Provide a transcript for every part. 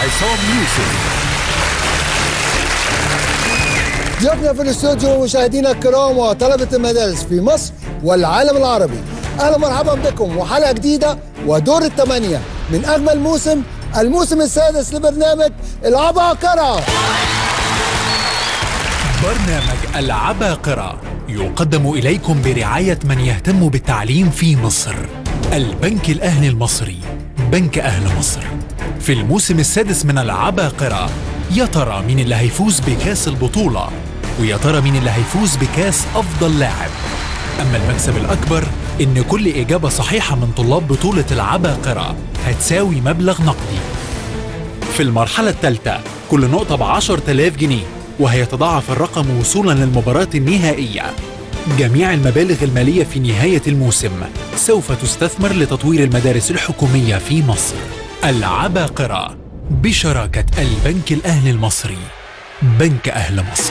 عصام يوسف ضيوفنا في الاستوديو مشاهدينا الكرام وطلبة المدارس في مصر والعالم العربي أهلا مرحبا بكم وحلقة جديدة ودور الثمانية من أجمل موسم الموسم السادس لبرنامج العباقرة برنامج العباقرة يقدم إليكم برعاية من يهتم بالتعليم في مصر البنك الأهلي المصري بنك أهل مصر في الموسم السادس من العباقرة يا ترى مين اللي هيفوز بكاس البطولة ويا ترى مين اللي هيفوز بكاس أفضل لاعب أما المكسب الأكبر إن كل إجابة صحيحة من طلاب بطولة العباقرة هتساوي مبلغ نقدي في المرحلة الثالثة كل نقطة ب 10000 جنيه وهيتضاعف الرقم وصولا للمباراة النهائية جميع المبالغ المالية في نهاية الموسم سوف تستثمر لتطوير المدارس الحكومية في مصر العباقرة بشراكة البنك الأهلي المصري بنك أهل مصر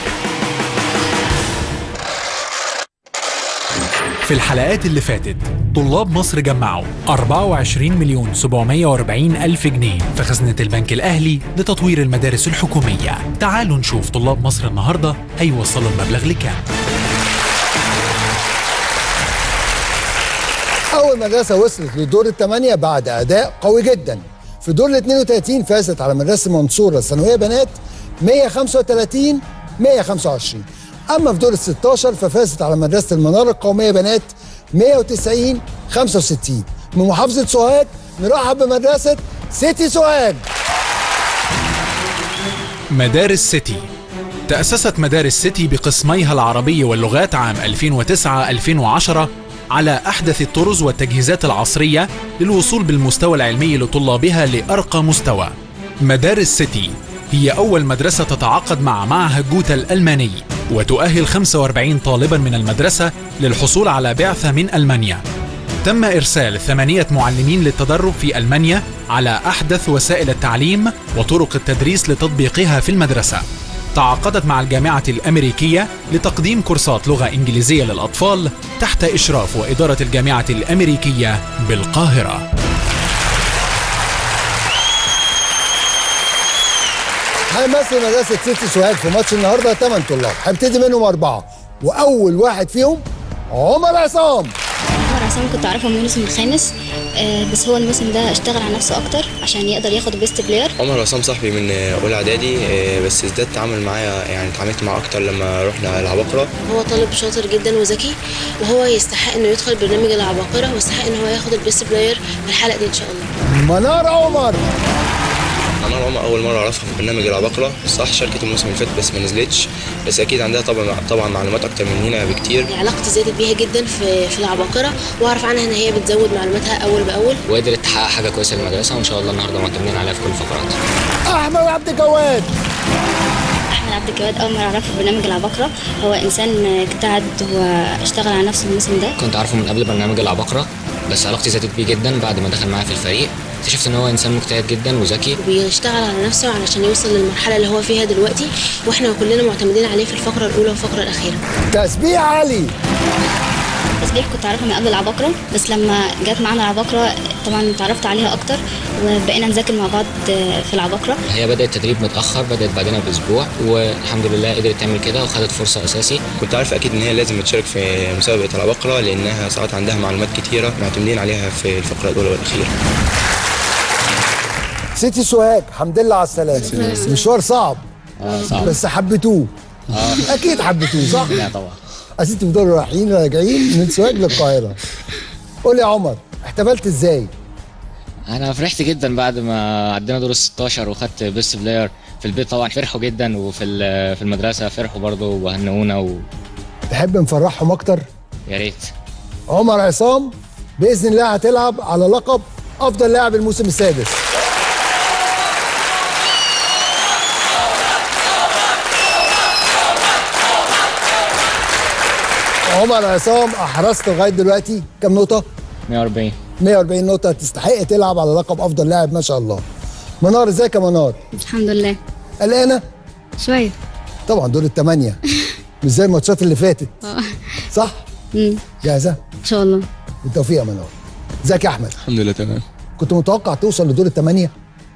في الحلقات اللي فاتت طلاب مصر جمعوا 24 مليون 740 ألف جنيه في خزنة البنك الأهلي لتطوير المدارس الحكومية تعالوا نشوف طلاب مصر النهاردة هيوصلوا المبلغ لكام أول مدرسة وصلت لدور الثمانية بعد أداء قوي جدا في دور ال 32 فازت على مدرسة المنصورة الثانوية بنات 135 125 أما في دور ال 16 ففازت على مدرسة المنارة القومية بنات 190 65 من محافظة سوهاج نرحب بمدرسة سيتي سوهاج مدارس سيتي تأسست مدارس سيتي بقسميها العربي واللغات عام 2009-2010 على أحدث الطرز والتجهيزات العصرية للوصول بالمستوى العلمي لطلابها لأرقى مستوى. مدارس سيتي هي أول مدرسة تتعاقد مع معهد جوتا الألماني وتؤهل 45 طالبا من المدرسة للحصول على بعثة من ألمانيا. تم إرسال ثمانية معلمين للتدرب في ألمانيا على أحدث وسائل التعليم وطرق التدريس لتطبيقها في المدرسة. تعاقدت مع الجامعة الأمريكية لتقديم كورسات لغة إنجليزية للأطفال تحت إشراف وإدارة الجامعة الأمريكية بالقاهرة. هيمثل مدرسة سيتي سوهاج في ماتش النهارده 8 طلاب هيبتدي منهم أربعة وأول واحد فيهم عمر عصام عمر عصام كنت اعرفه من الموسم الخامس آه، بس هو الموسم ده اشتغل على نفسه اكتر عشان يقدر ياخد بيست بلاير عمر عصام صاحبي من اولى اعدادي آه، بس ازداد تعامل معايا يعني اتعاملت معاه اكتر لما رحنا العباقره هو طالب شاطر جدا وذكي وهو يستحق انه يدخل برنامج العباقره ويستحق ان هو ياخد البيست بلاير في الحلقه دي ان شاء الله منار عمر انا عمر اول مره اعرفها في برنامج العباقره صح شاركت الموسم اللي فات بس ما نزلتش بس اكيد عندها طبعا طبعا معلومات اكتر مننا بكتير علاقتي زادت بيها جدا في في العباقره واعرف عنها ان هي بتزود معلوماتها اول باول وقدرت تحقق حاجه كويسه للمدرسه وان شاء الله النهارده معتمدين عليها في كل الفقرات أحمد عبد الجواد احمد عبد الجواد اول مره اعرفه في برنامج العباقره هو انسان اجتهد واشتغل على نفسه الموسم ده كنت عارفه من قبل برنامج العباقره بس علاقتي زادت بيه جدا بعد ما دخل معايا في الفريق اكتشفت ان هو انسان مجتهد جدا وذكي وبيشتغل على نفسه علشان يوصل للمرحله اللي هو فيها دلوقتي واحنا كلنا معتمدين عليه في الفقره الاولى والفقره الاخيره تسبيح علي تسبيح كنت اعرفها من قبل العباقره بس لما جت معانا العباقره طبعا اتعرفت عليها اكتر وبقينا نذاكر مع بعض آه، في العباقره هي بدات تدريب متاخر بدات بعدنا باسبوع والحمد لله قدرت تعمل كده وخدت فرصه اساسي كنت عارف اكيد ان هي لازم تشارك في مسابقه العباقره لانها ساعات عندها معلومات كتيره معتمدين عليها في الفقره الاولى والاخيره سيتي سوهاج الحمد لله على السلامة مشوار صعب صعب بس حبيتوه أكيد حبيتوه صح؟ لا طبعا أصل انتوا بتفضلوا رايحين راجعين من سوهاج للقاهرة قول لي يا عمر احتفلت ازاي؟ انا فرحت جدا بعد ما عدينا دور ال 16 وخدت بيست بلاير في البيت طبعا فرحوا جدا وفي ال- في المدرسه فرحوا برضه وهنؤونا ويا تحب نفرحهم أكتر؟ ريت عمر عصام بإذن الله هتلعب على لقب أفضل لاعب الموسم السادس عمر عصام أحرزت لغاية دلوقتي كام نقطة؟ 140 140 نقطة تستحق تلعب على لقب أفضل لاعب ما شاء الله منار ازيك يا منار؟ الحمد لله قلقانة؟ شويه طبعا دول الثمانية مش زي الماتشات اللي فاتت صح؟ امم جاهزة؟ ان شاء الله بالتوفيق يا منار ازيك يا أحمد؟ الحمد لله تمام كنت متوقع توصل لدور الثمانية؟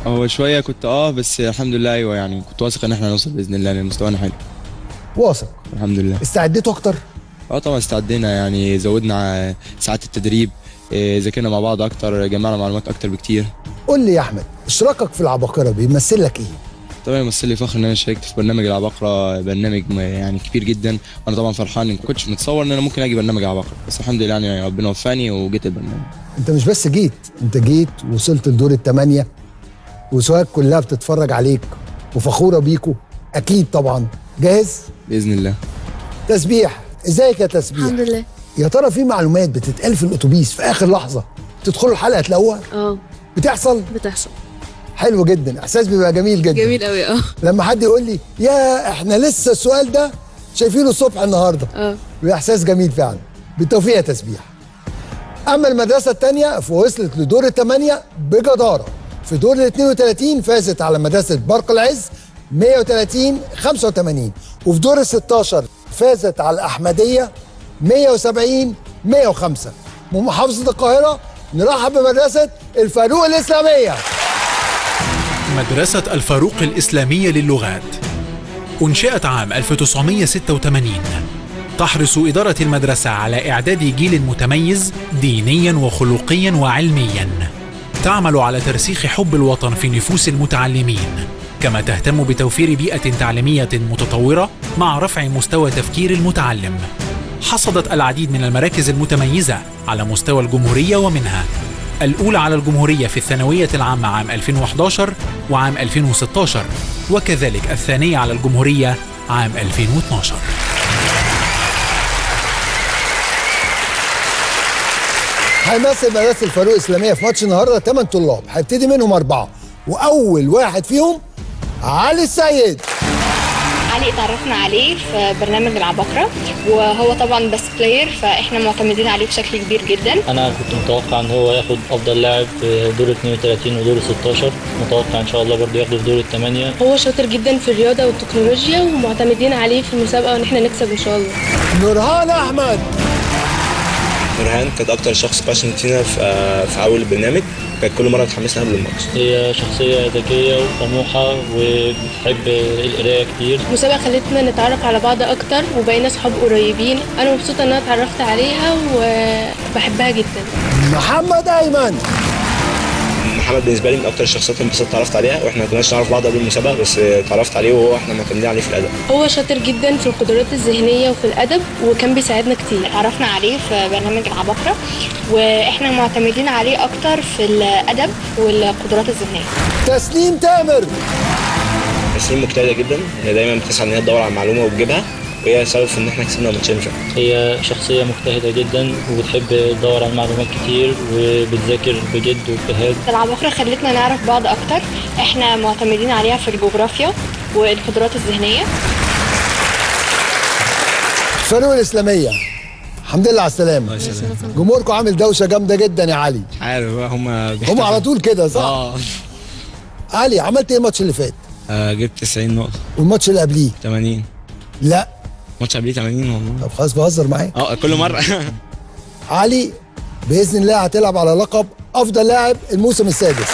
هو شويه كنت اه بس الحمد لله ايوه يعني كنت واثق ان احنا هنوصل باذن الله لان مستوانا حلو واثق الحمد لله استعديتوا اكتر اه طبعا استعدينا يعني زودنا ساعات التدريب إيه، ذاكرنا مع بعض اكتر جمعنا معلومات اكتر بكتير قول لي يا احمد اشتراكك في العباقره بيمثل لك ايه طبعا يمثل لي فخر ان انا شاركت في برنامج العباقرة برنامج م- يعني كبير جدا وانا طبعا فرحان ما كنتش متصور ان انا ممكن اجي برنامج العباقرة بس الحمد لله يعني ربنا وفقني وجيت البرنامج انت مش بس جيت انت جيت وصلت لدور الثمانيه وسواك كلها بتتفرج عليك وفخوره بيكوا اكيد طبعا جاهز باذن الله تسبيح ازيك يا تسبيح الحمد لله يا ترى في معلومات بتتقال في الاتوبيس في اخر لحظه تدخلوا الحلقه تلاقوها اه بتحصل بتحصل حلو جدا احساس بيبقى جميل جدا جميل قوي اه لما حد يقول لي يا احنا لسه السؤال ده شايفينه الصبح النهارده اه بيبقى احساس جميل فعلا بالتوفيق يا تسبيح اما المدرسه الثانيه فوصلت لدور الثمانيه بجداره في دور ال 32 فازت على مدرسه برق العز 130 85 وفي دور ال 16 فازت على الاحمديه 170 105 من محافظه القاهره نرحب بمدرسه الفاروق الاسلاميه مدرسة الفاروق الإسلامية للغات أنشئت عام 1986 تحرص إدارة المدرسة على إعداد جيل متميز دينيا وخلقيا وعلميا تعمل على ترسيخ حب الوطن في نفوس المتعلمين كما تهتم بتوفير بيئة تعليمية متطورة مع رفع مستوى تفكير المتعلم حصدت العديد من المراكز المتميزة على مستوى الجمهورية ومنها الأولى على الجمهورية في الثانوية العامة عام 2011 وعام 2016 وكذلك الثانية على الجمهورية عام 2012 هيمثل مدرسه الفاروق الاسلاميه في ماتش النهارده 8 طلاب هيبتدي منهم اربعه واول واحد فيهم علي السيد علي اتعرفنا عليه في برنامج العباقرة وهو طبعا بس بلاير فاحنا معتمدين عليه بشكل كبير جدا انا كنت متوقع ان هو ياخد افضل لاعب في دور 32 ودور 16 متوقع ان شاء الله برضه ياخده في دور الثمانيه هو شاطر جدا في الرياضه والتكنولوجيا ومعتمدين عليه في المسابقه وان احنا نكسب ان شاء الله نورهان احمد نورهان كانت اكتر شخص باشنت فينا في آه، في اول البرنامج كانت كل مره تحمسنا قبل الماتش هي شخصيه ذكيه وطموحه وبتحب القرايه كتير المسابقه خلتنا نتعرف على بعض اكتر وبقينا صحاب قريبين انا مبسوطه ان انا اتعرفت عليها وبحبها جدا محمد ايمن محمد بالنسبه لي من اكتر الشخصيات اللي انبسطت اتعرفت عليها واحنا ما كناش نعرف بعض قبل المسابقه بس آه، اتعرفت عليه وهو احنا معتمدين عليه في الادب هو شاطر جدا في القدرات الذهنيه وفي الادب وكان بيساعدنا كتير اتعرفنا عليه في برنامج العباقرة واحنا معتمدين عليه اكتر في الادب والقدرات الذهنية تسليم تامر تسليم مجتهده جدا هي دايما بتسعى ان هي تدور على المعلومه وتجيبها وهي سبب في ان احنا كسبنا ماتشين فاتوا هي شخصيه مجتهده جدا وبتحب تدور على معلومات كتير وبتذاكر بجد واجتهاد العباقرة خلتنا نعرف بعض اكتر احنا معتمدين عليها في الجغرافيا والقدرات الذهنية الفاروق الاسلاميه الحمد لله على السلامه جمهوركم عامل دوشه جامده جدا يا علي عارف بقى هم هم على طول كده صح اه علي عملت ايه الماتش اللي فات آه، جبت 90 نقطة والماتش اللي قبليه 80 لا ماتش قبليه 80 والله طب خلاص بهزر معاك اه كل مرة علي باذن الله هتلعب على لقب افضل لاعب الموسم السادس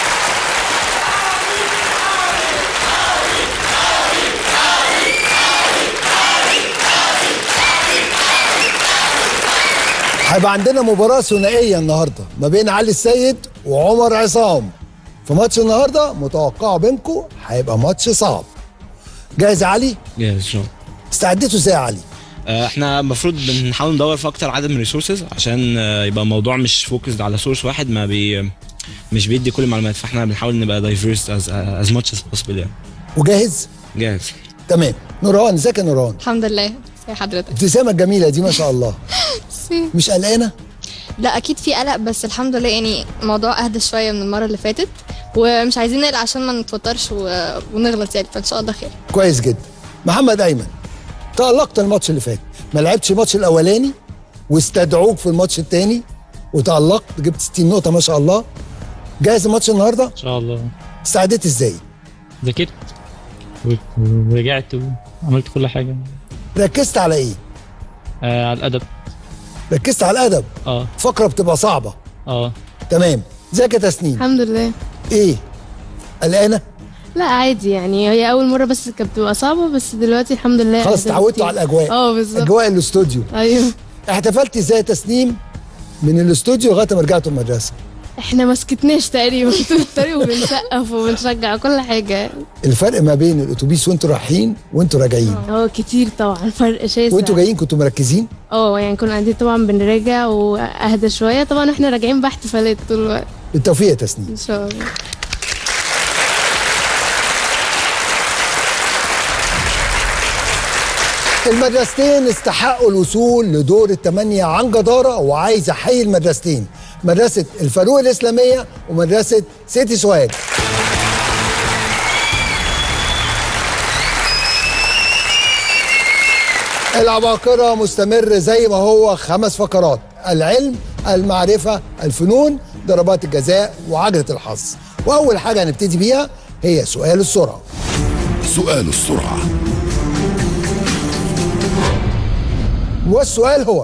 هيبقى عندنا مباراة ثنائية النهاردة ما بين علي السيد وعمر عصام في ماتش النهاردة متوقعه بينكم هيبقى ماتش صعب جاهز يا علي؟ جاهز شو استعدتوا ازاي يا علي؟ آه، احنا المفروض بنحاول ندور في اكتر عدد من الريسورسز عشان آه، يبقى الموضوع مش فوكسد على سورس واحد ما بي مش بيدي كل المعلومات فاحنا بنحاول نبقى دايفيرس از از ماتش از possible يعني وجاهز؟ جاهز تمام نوران ازيك يا نوران؟ الحمد لله ازي حضرتك ابتسامة الجميلة دي ما شاء الله مش قلقانة؟ لا اكيد في قلق بس الحمد لله يعني الموضوع اهدى شويه من المره اللي فاتت ومش عايزين نقلق عشان ما نتوترش و... ونغلط يعني فان شاء الله خير كويس جدا محمد ايمن تألقت الماتش اللي فات ما لعبتش الماتش الاولاني واستدعوك في الماتش الثاني وتألقت جبت 60 نقطة ما شاء الله جاهز الماتش النهارده؟ ان شاء الله استعدت ازاي؟ ذاكرت و- ورجعت وعملت كل حاجه ركزت على ايه؟ آه على الادب ركزت على الادب اه فقرة بتبقى صعبة اه تمام ازيك يا تسنيم؟ الحمد لله ايه؟ قلقانه لا عادي يعني هي اول مره بس كانت بتبقى صعبه بس دلوقتي الحمد لله خلاص أهدى اتعودتوا كتير. على الاجواء اه بالظبط اجواء الاستوديو ايوه احتفلتي ازاي يا تسنيم من الاستوديو لغايه ما رجعتوا المدرسه احنا ما سكتناش تقريبا طول الطريق وبنسقف وبنشجع كل حاجه الفرق ما بين الاتوبيس وانتوا رايحين وانتوا راجعين اه كتير طبعا فرق شاسع وانتوا جايين كنتوا مركزين اه يعني كنا قاعدين طبعا بنراجع واهدى شويه طبعا احنا راجعين باحتفالات طول الوقت بالتوفيق يا تسنيم ان شاء الله المدرستين استحقوا الوصول لدور الثمانية عن جدارة وعايز أحيي المدرستين مدرسة الفاروق الإسلامية ومدرسة سيتي سوهاج العباقرة مستمر زي ما هو خمس فقرات العلم المعرفة الفنون ضربات الجزاء وعجلة الحظ وأول حاجة هنبتدي بيها هي سؤال السرعة سؤال السرعة والسؤال هو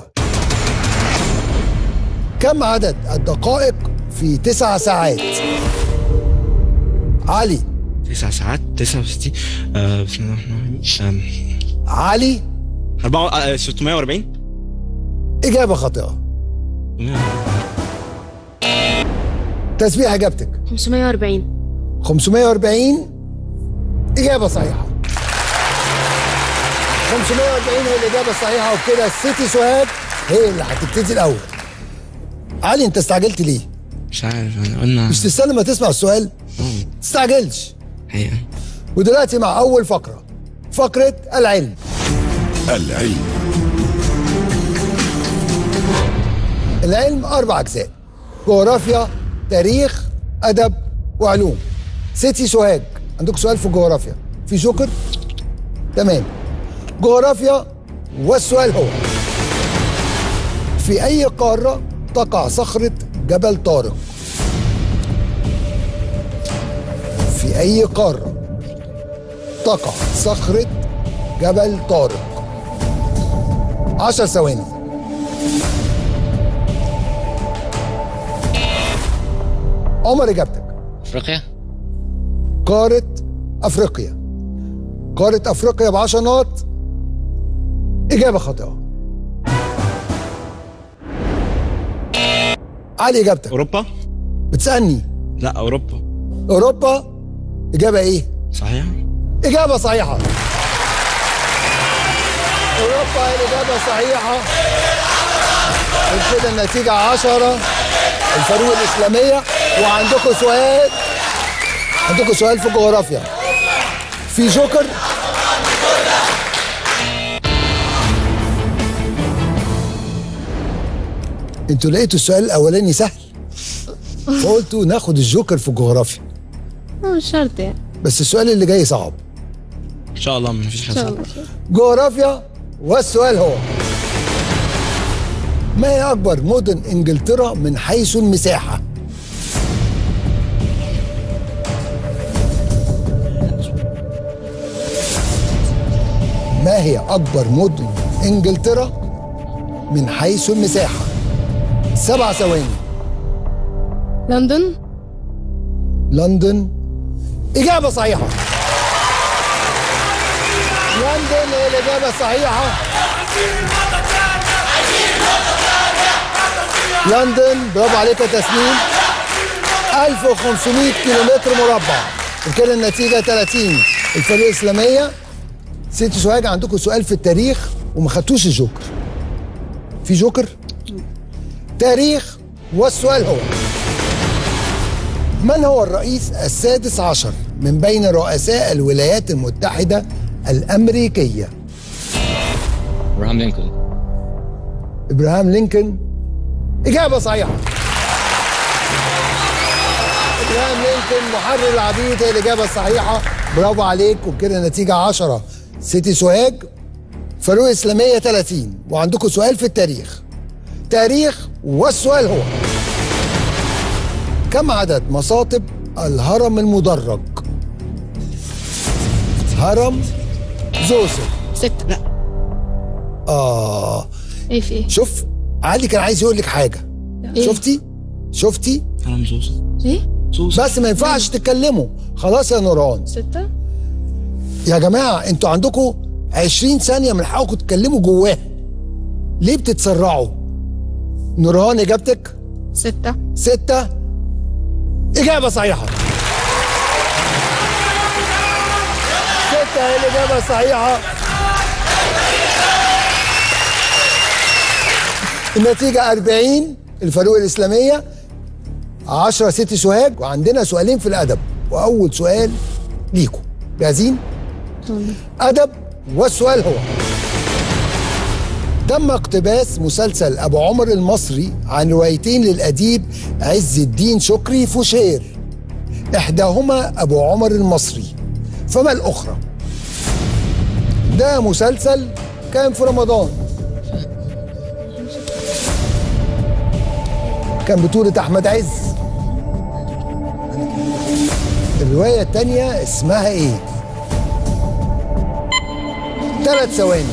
كم عدد الدقائق في تسع ساعات علي تسع ساعات 69 آه بسم الله الرحمن الرحيم علي 4 آه 640 إجابة خاطئة تسبيح إجابتك 540 540 إجابة صحيحة 540 هي الإجابة الصحيحة وبكده السيتي سوهاج هي اللي هتبتدي الأول علي أنت استعجلت ليه؟ مش عارف انا قلنا مش تستنى ما تسمع السؤال؟ تستعجلش حقيقة ودلوقتي مع أول فقرة فقرة العلم العلم العلم أربع أجزاء جغرافيا تاريخ أدب وعلوم سيتي سوهاج عندكم سؤال في الجغرافيا في جوكر تمام جغرافيا والسؤال هو في أي قارة تقع صخرة جبل طارق في أي قارة تقع صخرة جبل طارق عشر ثواني عمر إجابتك افريقيا قارة أفريقيا قارة أفريقيا ب 10 نقط إجابة خاطئة علي إجابتك اوروبا بتسألني لا اوروبا أوروبا إجابة إيه؟ صحيح إجابة صحيحة أوروبا هي الإجابة الصحيحة كده النتيجة 10 الفاروق الإسلامية وعندكم سؤال عندكم سؤال في الجغرافيا في جوكر انتوا لقيتوا السؤال الاولاني سهل فقلتوا ناخد الجوكر في الجغرافيا مش شرط يعني بس السؤال اللي جاي صعب ان شاء الله مفيش ان شاء حاجه الله جغرافيا والسؤال هو ما هي أكبر مدن إنجلترا من حيث المساحة؟ ما هي أكبر مدن إنجلترا من حيث المساحة؟ سبع ثواني لندن لندن إجابة صحيحة لندن هي الإجابة الصحيحة لندن برافو عليك يا تسنيم 1500 كيلومتر مربع وكده النتيجة 30 الفريق الإسلامية سيتي سوهاج عندكم سؤال في التاريخ وما خدتوش الجوكر في جوكر تاريخ والسؤال هو من هو الرئيس السادس عشر من بين رؤساء الولايات المتحدة الأمريكية ابراهام لينكولن إبراهام لينكولن إجابة صحيحة إبراهام لينكولن محرر العبيد هي الإجابة الصحيحة برافو عليك وبكده نتيجة 10 سيتي سوهاج فاروق إسلامية 30 وعندكم سؤال في التاريخ تاريخ والسؤال هو كم عدد مساطب الهرم المدرج هرم زوسر ستة لا آه ايه في ايه؟ شوف علي كان عايز يقول لك حاجة إيه؟ شفتي شفتي هرم زوسر ايه؟ بس ما ينفعش تتكلموا خلاص يا نوران ستة يا جماعه انتوا عندكم 20 ثانيه من حقكم تتكلموا جواه ليه بتتسرعوا نوران اجابتك ستة ستة إجابة صحيحة ستة هي الإجابة الصحيحة النتيجة 40 الفاروق الإسلامية 10 ست سوهاج وعندنا سؤالين في الأدب وأول سؤال ليكم جاهزين؟ أدب والسؤال هو تم اقتباس مسلسل أبو عمر المصري عن روايتين للأديب عز الدين شكري فوشير إحداهما أبو عمر المصري فما الأخرى؟ ده مسلسل كان في رمضان كان بطولة أحمد عز الرواية التانية اسمها إيه؟ ثلاث ثواني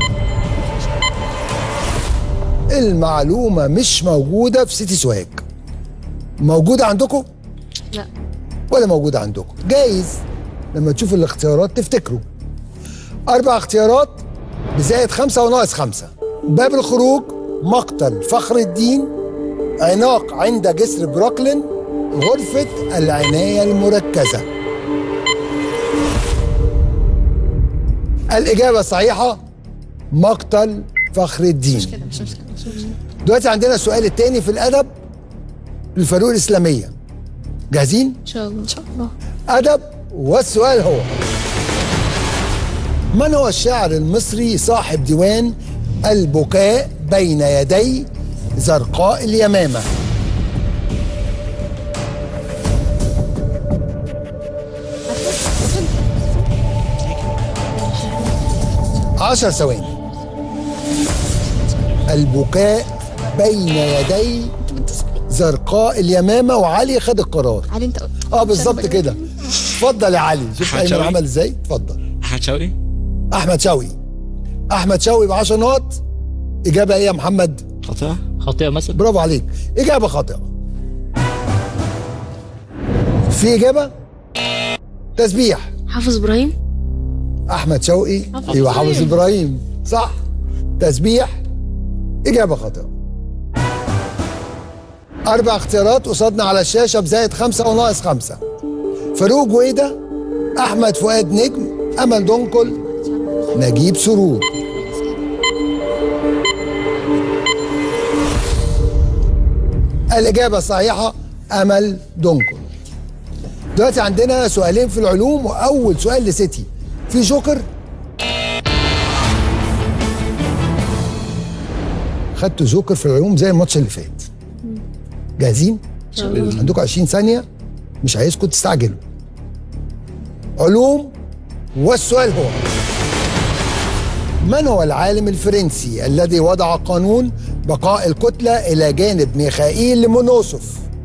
المعلومة مش موجودة في سيتي سوهاج موجودة عندكم؟ لا ولا موجودة عندكم جايز لما تشوفوا الاختيارات تفتكروا أربع اختيارات بزائد خمسة وناقص خمسة باب الخروج مقتل فخر الدين عناق عند جسر بروكلين غرفة العناية المركزة الإجابة الصحيحة مقتل فخر الدين مش مشكلة مش مشكلة دلوقتي عندنا السؤال الثاني في الأدب للفاروق الإسلامية جاهزين؟ إن شاء الله إن شاء الله أدب والسؤال هو من هو الشاعر المصري صاحب ديوان البكاء بين يدي زرقاء اليمامة عشر ثواني البكاء بين يدي زرقاء اليمامة وعلي خد القرار علي أنت اه بالظبط كده اتفضل يا علي شوف أحمد ايمن شوقي. عمل ازاي اتفضل احمد شوقي احمد شوقي احمد شوقي ب 10 نقط اجابه ايه يا محمد خاطئة خاطئة مثلا برافو عليك اجابه خاطئه في اجابه تسبيح حافظ ابراهيم احمد شوقي حافظ ايوه حافظ إبراهيم. ابراهيم صح تسبيح اجابه خاطئه اربع اختيارات قصادنا على الشاشه بزائد خمسه وناقص خمسه فاروق جويده احمد فؤاد نجم امل دنكل نجيب سرور الإجابة الصحيحة أمل دنكل دلوقتي عندنا سؤالين في العلوم وأول سؤال لسيتي في جوكر خدتوا جوكر في العلوم زي الماتش اللي فات جاهزين؟ شاء الله. عندكم 20 ثانية مش عايزكم تستعجلوا علوم والسؤال هو من هو العالم الفرنسي الذي وضع قانون بقاء الكتلة إلى جانب ميخائيل لمونوسوف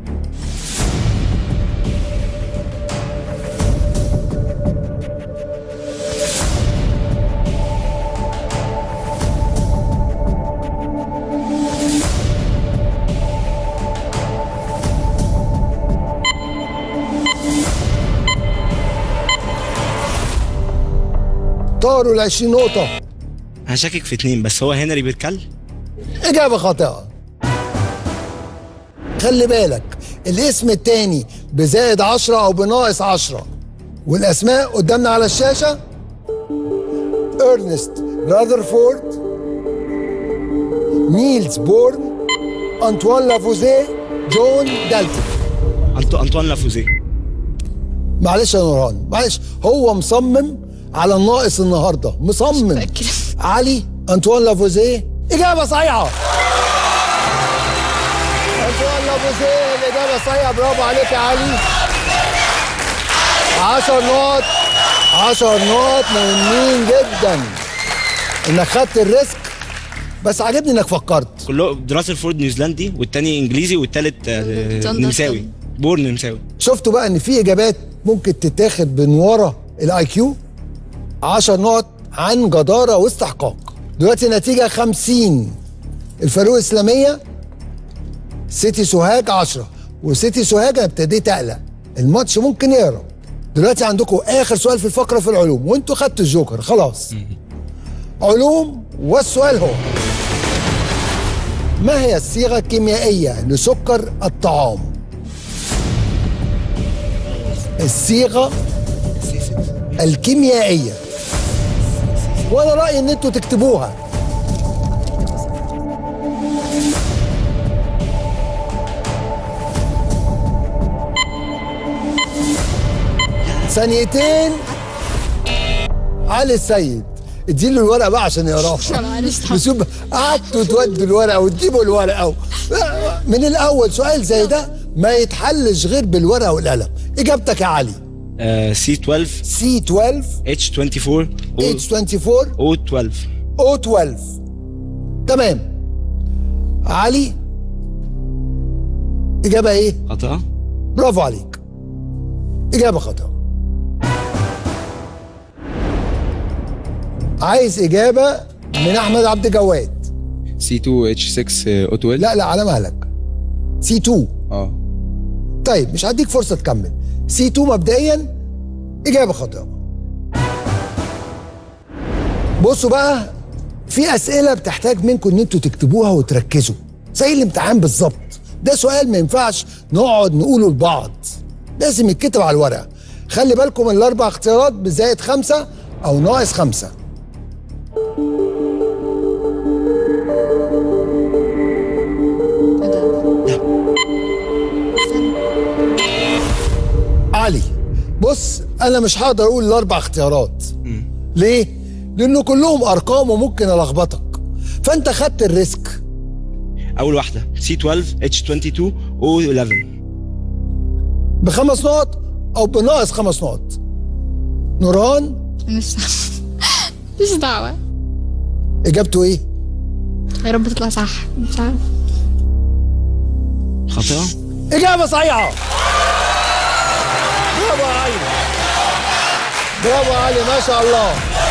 طاروا ال 20 نقطة انا شاكك في اتنين بس هو هنري بيركل إجابة خاطئة خلي بالك الاسم التاني بزائد عشرة أو بناقص عشرة والأسماء قدامنا على الشاشة إرنست راذرفورد نيلز بورن أنطوان لافوزيه جون دالتون أنطو انطوان لافوزيه معلش يا نوران معلش هو مصمم على الناقص النهارده مصمم علي انطوان لافوزيه اجابه صحيحه انطوان لافوزيه الاجابه صحيحه برافو عليك يا علي 10 نقط 10 نقط مهمين جدا انك خدت الريسك بس عجبني انك فكرت كله دراسل فورد نيوزيلندي والتاني انجليزي والتالت آه، جون نمساوي بورن نمساوي شفتوا بقى ان في اجابات ممكن تتاخد من ورا الاي كيو 10 نقط عن جداره واستحقاق دلوقتي النتيجه 50 الفاروق الاسلاميه سيتي سوهاج 10 وسيتي سوهاج انا ابتديت اقلق الماتش ممكن يهرب دلوقتي عندكم اخر سؤال في الفقره في العلوم وانتوا خدتوا الجوكر خلاص علوم والسؤال هو ما هي الصيغه الكيميائيه لسكر الطعام الصيغه الكيميائيه وانا رايي ان انتوا تكتبوها ثانيتين علي السيد اديله الورقه بقى عشان يقراها معلش. نشوف قعدتوا تودوا الورقه وتجيبوا الورقه و... من الاول سؤال زي ده ما يتحلش غير بالورقه والقلم اجابتك يا علي سي 12 سي 12 اتش 24 اتش 24 او 12 او 12 تمام علي اجابه ايه خطأ برافو عليك اجابه خطا عايز اجابه من احمد عبد الجواد سي 2 اتش 6 او 12 لا لا على مهلك سي 2 اه طيب مش هديك فرصه تكمل سي 2 مبدئيا اجابه خاطئه بصوا بقى في اسئله بتحتاج منكم ان انتوا تكتبوها وتركزوا زي الامتحان بالظبط ده سؤال ما ينفعش نقعد نقوله لبعض لازم يتكتب على الورقه خلي بالكم من الاربع اختيارات بزائد خمسه او ناقص خمسه علي بص انا مش هقدر اقول الاربع اختيارات ليه لانه كلهم ارقام وممكن الخبطك فانت خدت الريسك اول واحده سي 12 اتش 22 او 11 بخمس نقط او بناقص خمس نقط نوران مش مش دعوة اجابته ايه يا رب تطلع صح مش عارف خطأ اجابه صحيحه برافو يا علي برافو يا علي ما شاء الله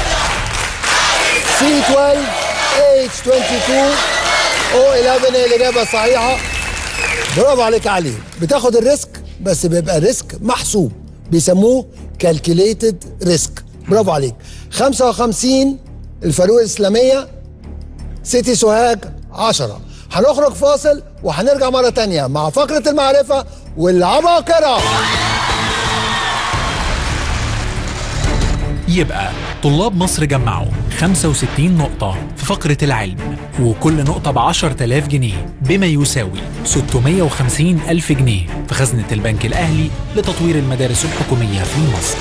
سي 12 اتش 22 او 11 هي الاجابه الصحيحه برافو عليك يا علي بتاخد الريسك بس بيبقى ريسك محسوب بيسموه كالكوليتد ريسك برافو عليك 55 الفاروق الاسلاميه سيتي سوهاج 10 هنخرج فاصل وهنرجع مره تانية مع فقره المعرفه والعباقره يبقى طلاب مصر جمعوا 65 نقطة في فقرة العلم وكل نقطة ب 10000 جنيه بما يساوي 650 ألف جنيه في خزنة البنك الأهلي لتطوير المدارس الحكومية في مصر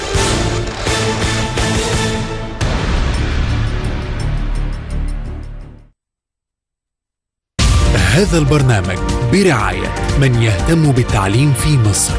هذا البرنامج برعاية من يهتم بالتعليم في مصر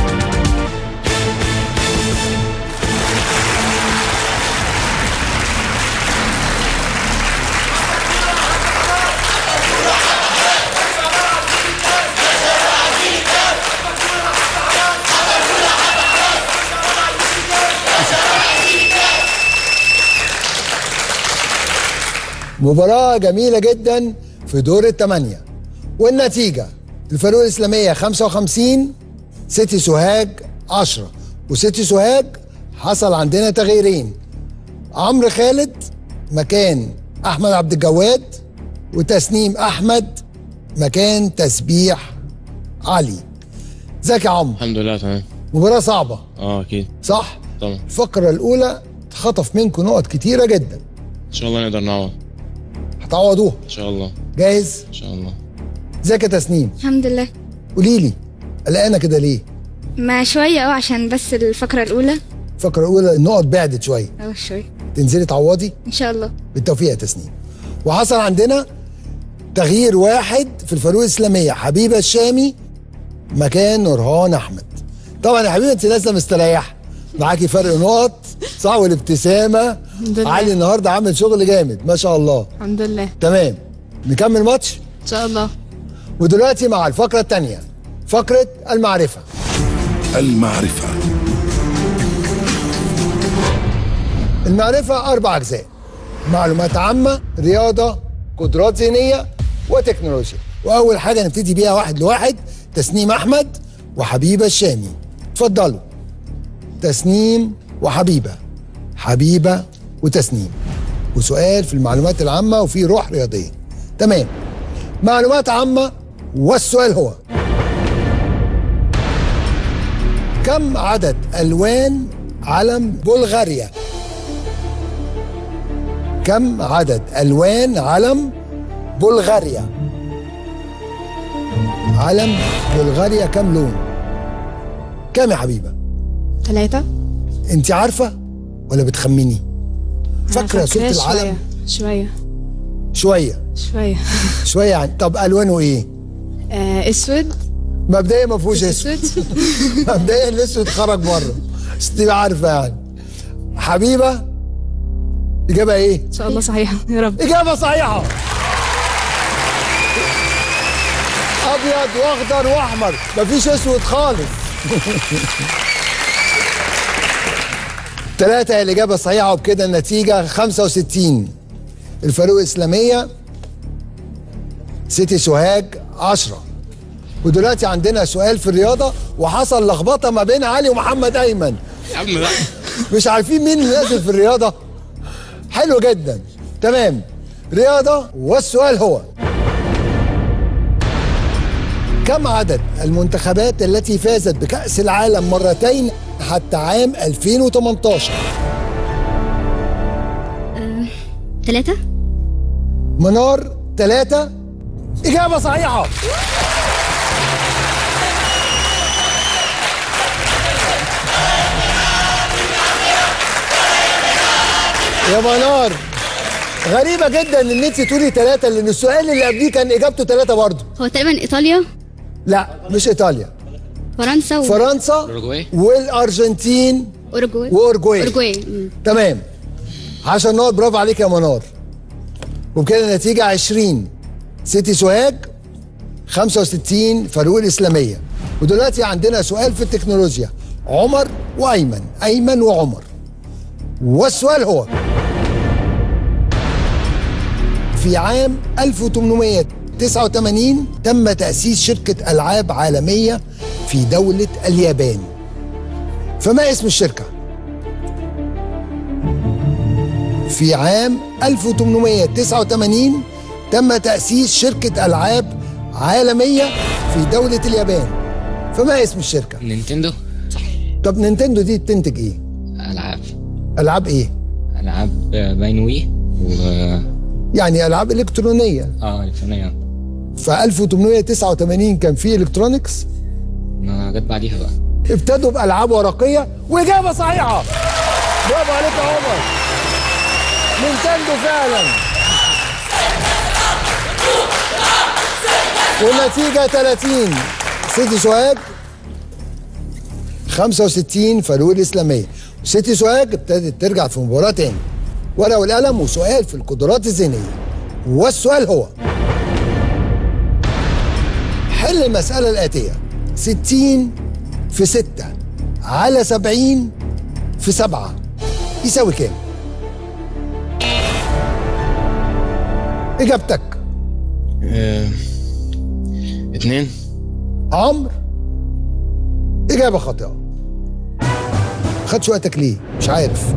مباراة جميلة جدا في دور الثمانية والنتيجة الفاروق الإسلامية 55 سيتي سوهاج 10 وسيتي سوهاج حصل عندنا تغييرين عمرو خالد مكان أحمد عبد الجواد وتسنيم أحمد مكان تسبيح علي ازيك يا عمرو الحمد لله تمام مباراة صعبة اه اكيد صح؟ طبعا الفقرة الأولى اتخطف منكم نقط كتيرة جدا ان شاء الله نقدر نعوض هتعوضوها ان شاء الله جاهز؟ ان شاء الله ازيك يا تسنيم؟ الحمد لله قولي لي قلقانة كده ليه؟ ما شوية اه عشان بس الفقرة الأولى الفقرة الأولى النقط بعدت شوية اه شوية تنزلي تعوضي إن شاء الله بالتوفيق يا تسنيم وحصل عندنا تغيير واحد في الفاروق الإسلامية حبيبة الشامي مكان نورهان أحمد طبعا يا حبيبي أنت نازلة مستريحة معاكي فرق نقط صح والابتسامة الحمد لله. علي النهاردة عامل شغل جامد ما شاء الله الحمد لله تمام نكمل ماتش ان شاء الله ودلوقتي مع الفقرة الثانية فقرة المعرفة المعرفة المعرفة أربع أجزاء معلومات عامة رياضة قدرات ذهنية وتكنولوجيا وأول حاجة نبتدي بيها واحد لواحد تسنيم احمد وحبيبه الشامي اتفضلوا تسنيم وحبيبه حبيبه وتسنيم وسؤال في المعلومات العامه وفي روح رياضيه تمام معلومات عامه والسؤال هو كم عدد الوان علم بلغاريا كم عدد الوان علم بلغاريا علم بلغاريا كم لون كم يا حبيبه ثلاثة انت عارفه ولا بتخمني فاكره صوره فاكراه العلم شوية شويه شوية شويه يعني طب الوانه ايه آه اسود مبدئيا ما فيهوش اسود مبدئيا الاسود خرج بره بس تبقى عارفه يعني حبيبه اجابه ايه ان شاء الله صحيحة يا رب اجابه صحيحه ابيض واخضر واحمر مفيش اسود خالص ثلاثة هي الإجابة الصحيحة وبكده النتيجة 65 الفاروق الإسلامية سيتي سوهاج 10 ودلوقتي عندنا سؤال في الرياضة وحصل لخبطة ما بين علي ومحمد أيمن يا عم لا مش عارفين مين اللي نازل في الرياضة حلو جدا تمام رياضة والسؤال هو كم عدد المنتخبات التي فازت بكأس العالم مرتين حتى عام 2018 ثلاثة منار ثلاثة إجابة صحيحة يا منار غريبة جدا ان انت تقولي ثلاثة لان السؤال اللي قبليه كان اجابته ثلاثة برضه هو تقريبا ايطاليا لا مش ايطاليا فرنسا و... فرنسا أوروجواي. والارجنتين اوروجواي واورجواي اوروجواي مم. تمام 10 نقط برافو عليك يا منار وبكده النتيجة 20 سيتي سوهاج 65 فاروق الإسلامية ودلوقتي عندنا سؤال في التكنولوجيا عمر وأيمن أيمن وعمر والسؤال هو في عام 1889 تم تأسيس شركة ألعاب عالمية في دولة اليابان فما اسم الشركة؟ في عام 1889 تم تأسيس شركة ألعاب عالمية في دولة اليابان فما اسم الشركة؟ نينتندو طب نينتندو دي بتنتج ايه؟ العاب ألعاب ايه؟ العاب باين وي و يعني ألعاب إلكترونية اه الكترونيه ف 1889 كان في إلكترونيكس ما جت بعديها بقى ابتدوا بألعاب ورقية وإجابة صحيحة برافو عليك يا عمر نينتندو فعلا والنتيجة 30 سيتي سوهاج 65 فاروق الإسلامية سيتي سوهاج ابتدت ترجع في مباراة تاني ورقة والقلم وسؤال في القدرات الذهنية والسؤال هو حل المسألة الآتية 60 في 6 على 70 في 7 يساوي كام؟ إجابتك آه، اتنين عمرو إجابة خاطئة خدش وقتك ليه؟ مش عارف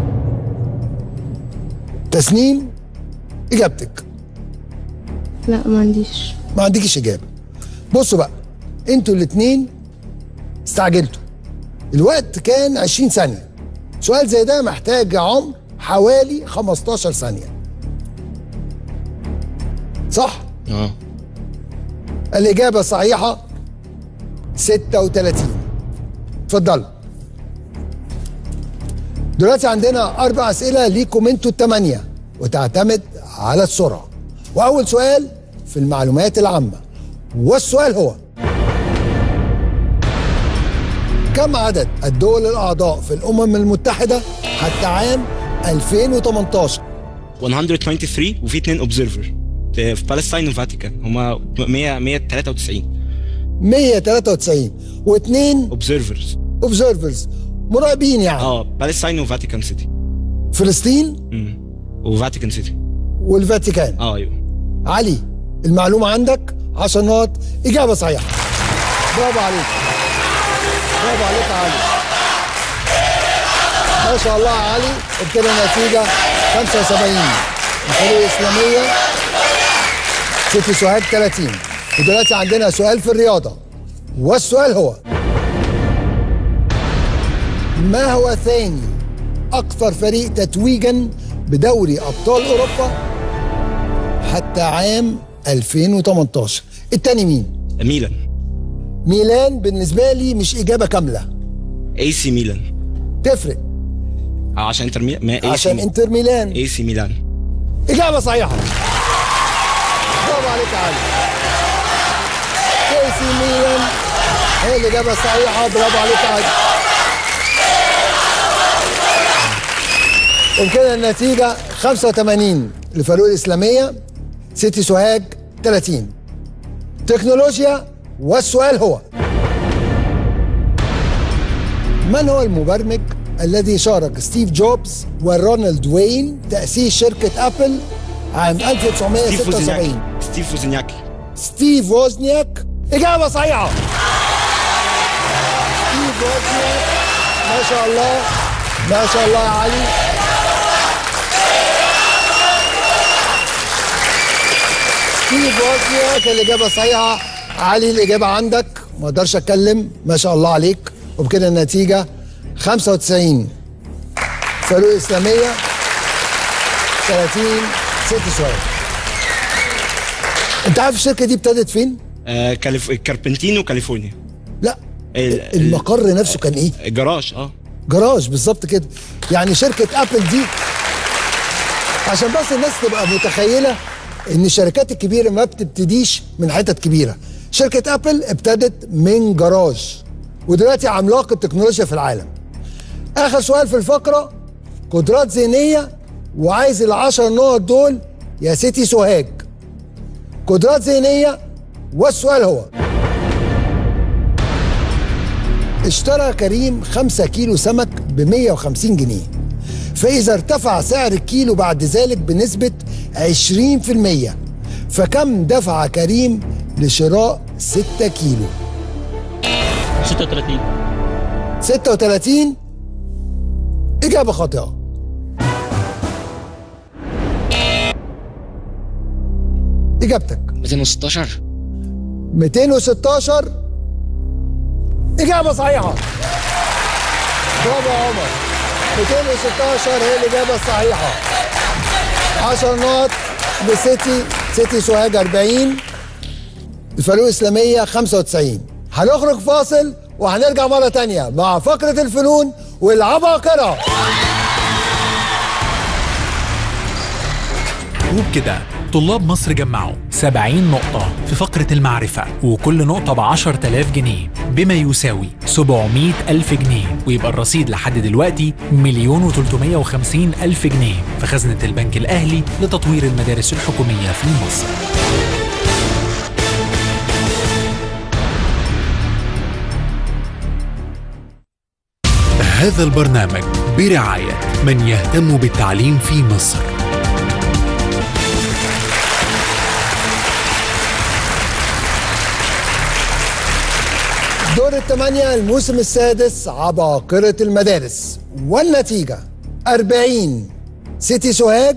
تسنيم إجابتك لا ما عنديش ما عندكيش إجابة بصوا بقى انتوا الاتنين استعجلتوا الوقت كان 20 ثانية سؤال زي ده محتاج يا عمر حوالي 15 ثانية صح؟ اه الإجابة الصحيحة 36 اتفضلوا دلوقتي عندنا أربع أسئلة ليكم انتوا التمانية وتعتمد على السرعة وأول سؤال في المعلومات العامة والسؤال هو كم عدد الدول الأعضاء في الأمم المتحدة حتى عام 2018 123 وفي اثنين اوبزرفر في في بالستاين وفاتيكان هما 100 193 193 واثنين اوبزرفرز اوبزرفرز مراقبين يعني اه بالستاين وفاتيكان سيتي فلسطين امم وفاتيكان سيتي والفاتيكان اه ايوه علي المعلومة عندك 10 نقط إجابة صحيحة برافو عليك برافو عليك يا علي ما شاء الله يا علي وبكده النتيجة 75 الفريق الإسلامية ست سؤال 30 ودلوقتي عندنا سؤال في الرياضة والسؤال هو ما هو ثاني أكثر فريق تتويجا بدوري أبطال أوروبا حتى عام 2018 التاني مين؟ ميلان ميلان بالنسبة لي مش إجابة كاملة اي سي ميلان تفرق اه عشان انتر ميلان ما AC عشان ميلان. انتر ميلان اي سي ميلان إجابة صحيحة برافو عليك يا علي اي سي ميلان هي الإجابة الصحيحة برافو عليك يا علي وبكده النتيجة 85 لفاروق الإسلامية سيتي سوهاج 30 تكنولوجيا والسؤال هو من هو المبرمج الذي شارك ستيف جوبز ورونالد وين تأسيس شركة أبل عام ستيف 1976 ووزنياكي ستيف ووزنياكي ستيف ووزنياك إجابة صحيحة ستيف ووزنياك ما شاء الله ما شاء الله يا علي ستيف ووزنياك الإجابة صحيحة علي الإجابة عندك ما أقدرش أتكلم ما شاء الله عليك وبكده النتيجة 95 فاروق الإسلامية 30 ست سؤال أنت عارف الشركة دي ابتدت فين؟ آه كاليف... كاربنتينو كاليفورنيا لا ال- المقر نفسه كان ايه؟ الجراج اه جراج بالظبط كده يعني شركة ابل دي عشان بس الناس تبقى متخيلة ان الشركات الكبيرة ما بتبتديش من حتت كبيرة شركة ابل ابتدت من جراج ودلوقتي عملاق التكنولوجيا في العالم اخر سؤال في الفقرة قدرات ذهنية وعايز العشر نقط دول يا سيتي سوهاج قدرات ذهنية والسؤال هو اشترى كريم 5 كيلو سمك ب 150 جنيه فإذا ارتفع سعر الكيلو بعد ذلك بنسبة 20% فكم دفع كريم لشراء 6 كيلو 36 36 إجابة خاطئة إجابتك 216 216 إجابة صحيحة برافو يا عمر 216 هي الإجابة الصحيحة 10 نقط لسيتي سيتي سوهاج 40 الفاروق الإسلامية 95 هنخرج فاصل وهنرجع مرة تانية مع فقرة الفنون والعباقرة وبكده طلاب مصر جمعوا 70 نقطة في فقرة المعرفة وكل نقطة ب 10000 جنيه بما يساوي 700 ألف جنيه ويبقى الرصيد لحد دلوقتي مليون و ألف جنيه في خزنة البنك الأهلي لتطوير المدارس الحكومية في مصر هذا البرنامج برعاية من يهتم بالتعليم في مصر دور الثمانية الموسم السادس عباقرة المدارس والنتيجة 40 سيتي سوهاج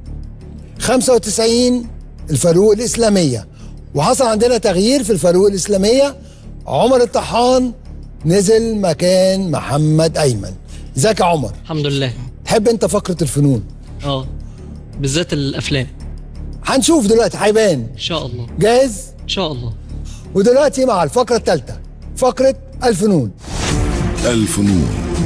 95 الفاروق الإسلامية وحصل عندنا تغيير في الفاروق الإسلامية عمر الطحان نزل مكان محمد أيمن ازيك يا عمر الحمد لله تحب انت فقرة الفنون اه بالذات الافلام هنشوف دلوقتي هيبان ان شاء الله جاهز ان شاء الله ودلوقتي مع الفقرة الثالثة فقرة الفنون الفنون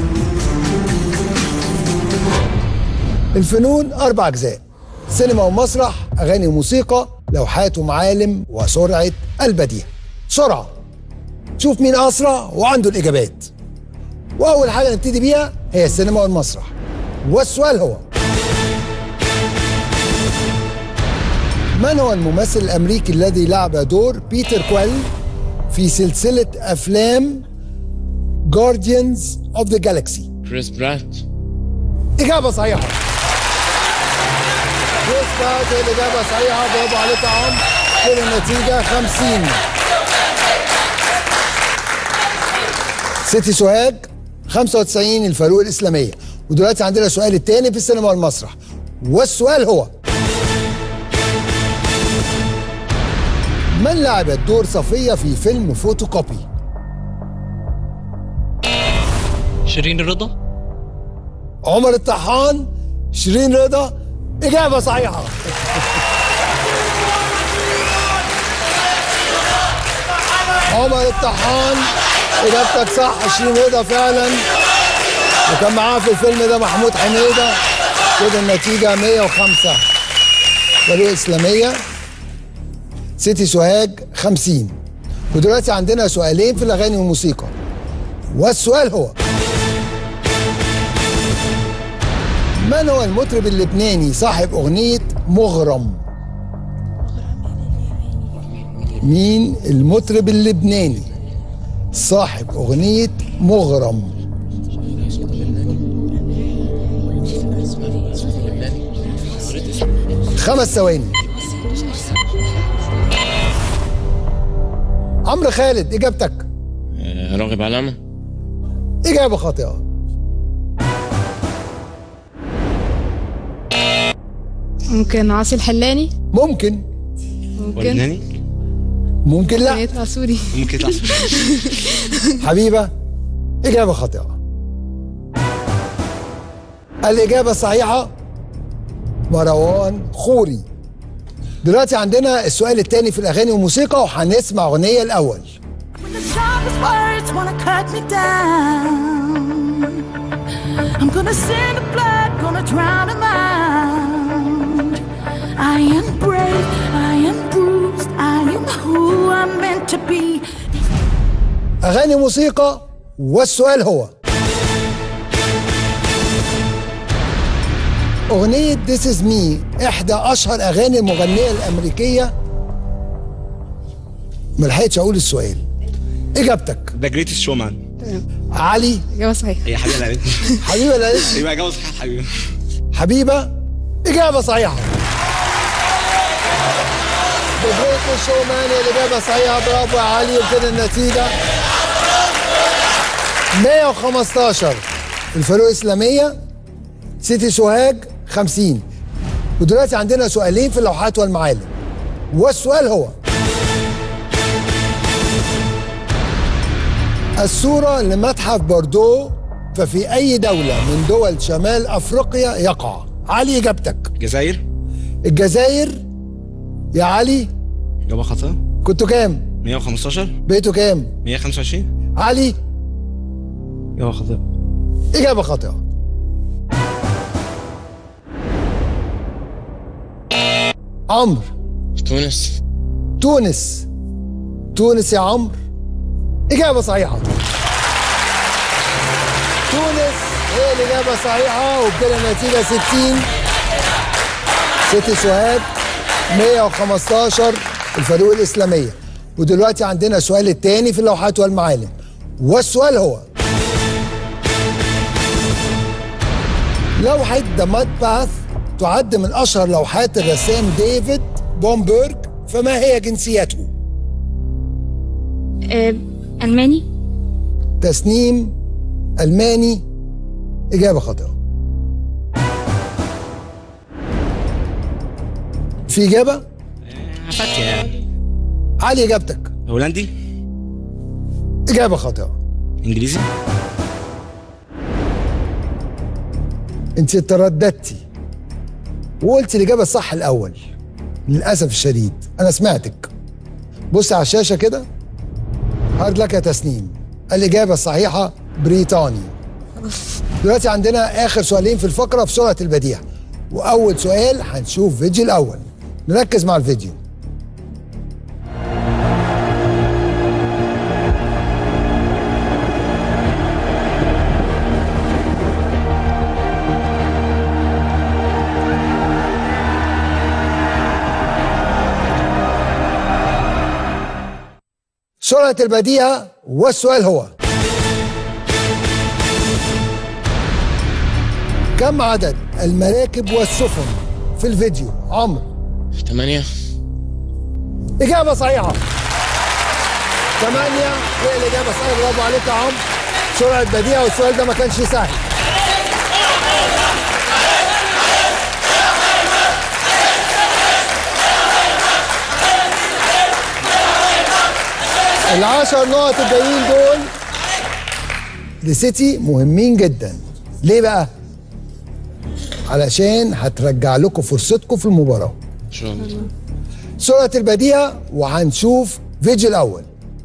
الفنون أربع أجزاء سينما ومسرح أغاني وموسيقى لوحات ومعالم وسرعة البديهة سرعة شوف مين أسرع وعنده الإجابات وأول حاجة نبتدي بيها هي السينما والمسرح والسؤال هو من هو الممثل الأمريكي الذي لعب دور بيتر كويل في سلسلة أفلام Guardians of the Galaxy كريس برات إجابة صحيحة كريس برات هي الإجابة صحيحة برافو عليك يا عم كده النتيجة 50 سيتي سوهاج 95 الفاروق الإسلامية ودلوقتي عندنا السؤال الثاني في السينما والمسرح والسؤال هو من لعبت دور صفية في فيلم فوتوكوبي؟ شيرين الرضا عمر الطحان شيرين رضا إجابة صحيحة عمر الطحان إجابتك صح شيرين رضا فعلا وكان معاه في الفيلم ده محمود حميدة كده النتيجة 105 فريق إسلامية سيتي سوهاج 50 ودلوقتي عندنا سؤالين في الأغاني والموسيقى والسؤال هو من هو المطرب اللبناني صاحب أغنية مغرم مين المطرب اللبناني صاحب أغنية مغرم خمس ثواني عمرو خالد إجابتك راغب علامة إجابة خاطئة ممكن عاصي الحلاني ممكن ممكن ممكن لا يطلع سوري ممكن يطلع حبيبة إجابة خاطئة الإجابة الصحيحة مروان خوري دلوقتي عندنا السؤال الثاني في الأغاني والموسيقى وهنسمع أغنية الأول sharpest words wanna cut me down. I'm gonna send the blood, gonna drown a mind. I am brave, I am bruised, I am who I'm meant to be. أغاني موسيقى والسؤال هو أغنية This Is Me إحدى أشهر أغاني المغنية الأمريكية ملحقتش أقول السؤال إجابتك ذا جريتست شومان علي إجابة صحيحة هي حبيبه اللي قالت حبيبة اللي قالت يبقى اجابه صحيحه حبيبه حبيبة إجابة صحيحة بجريت الشومان الإجابة صحيحة برافو يا علي وكده النتيجة 115 الفاروق إسلامية سيتي سوهاج 50 ودلوقتي عندنا سؤالين في اللوحات والمعالم والسؤال هو الصورة لمتحف بوردو ففي أي دولة من دول شمال أفريقيا يقع علي إجابتك جزائر الجزائر يا علي اجابه خاطئه كنتوا كام 115 بقيتوا كام 125 علي اجابه خاطئه إجابة خاطئة عمرو تونس تونس تونس يا عمرو إجابة صحيحة تونس هي الإجابة الصحيحة وبكده النتيجة 60 سيتي سوهاج 115 الفاروق الإسلامية ودلوقتي عندنا السؤال الثاني في اللوحات والمعالم والسؤال هو لوحة ذا ماد باث تعد من أشهر لوحات الرسام ديفيد بومبرج فما هي جنسيته؟ آه، ألماني تسنيم ألماني إجابة خاطئة في إجابة؟ فاتيه يعني علي إجابتك هولندي إجابة خاطئة انجليزي أنت ترددتي وقلت الإجابة الصح الأول للأسف الشديد أنا سمعتك بص على الشاشة كده هارد لك يا تسنيم الإجابة الصحيحة بريطاني دلوقتي عندنا آخر سؤالين في الفقرة في سرعة البديهة وأول سؤال هنشوف فيديو الأول نركز مع الفيديو سرعة البديهة والسؤال هو كم عدد المراكب والسفن في الفيديو عمرو ثمانية إجابة صحيحة ثمانية هي الإجابة الصحيحة برافو عليك يا عمرو سرعة بديهة والسؤال ده ما كانش سهل العشر نقط الجايين دول لسيتي مهمين جدا ليه بقى؟ علشان هترجع لكم فرصتكم في المباراة ان شاء الله سرعة البديهة وهنشوف فيديو الأول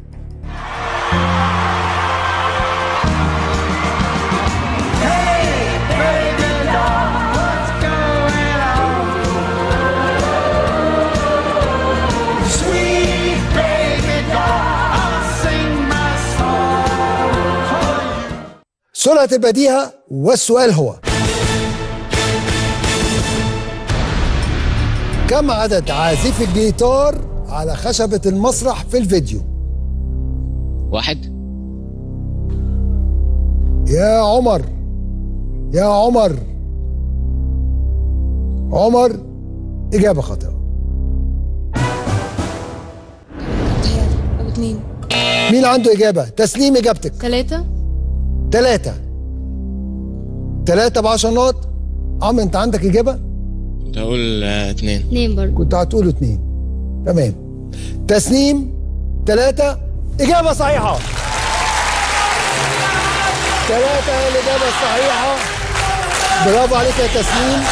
Sweet baby doll, I'll sing my song for you. سرعة البديهة والسؤال هو كم عدد عازفي الجيتار على خشبة المسرح في الفيديو؟ واحد يا عمر يا عمر عمر إجابة خاطئة أو اتنين مين عنده إجابة؟ تسليم إجابتك تلاتة ثلاثة ثلاثة بعشر نقط عمرو أنت عندك إجابة؟ كنت هقول آه، اتنين اتنين برضه كنت هتقولوا اتنين تمام تسنيم ثلاثة إجابة صحيحة ثلاثة هي الإجابة الصحيحة برافو عليك يا تسنيم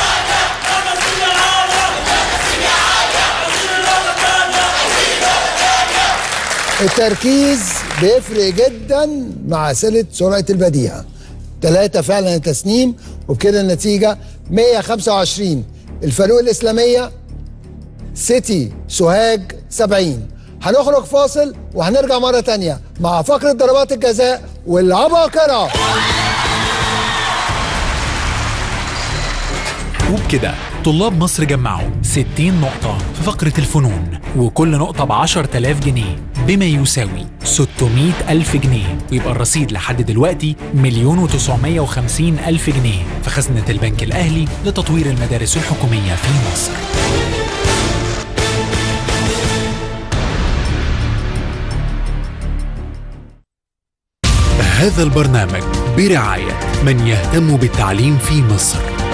التركيز بيفرق جدا مع أسئلة سرعة البديهة ثلاثة فعلا يا تسنيم وبكده النتيجة 125 الفاروق الإسلامية سيتي سوهاج 70 هنخرج فاصل وهنرجع مرة تانية مع فقرة ضربات الجزاء والعباقرة وبكده طلاب مصر جمعوا 60 نقطة في فقرة الفنون وكل نقطة ب 10000 جنيه بما يساوي 600 ألف جنيه ويبقى الرصيد لحد دلوقتي مليون و950 ألف جنيه في خزنة البنك الأهلي لتطوير المدارس الحكومية في مصر هذا البرنامج برعاية من يهتم بالتعليم في مصر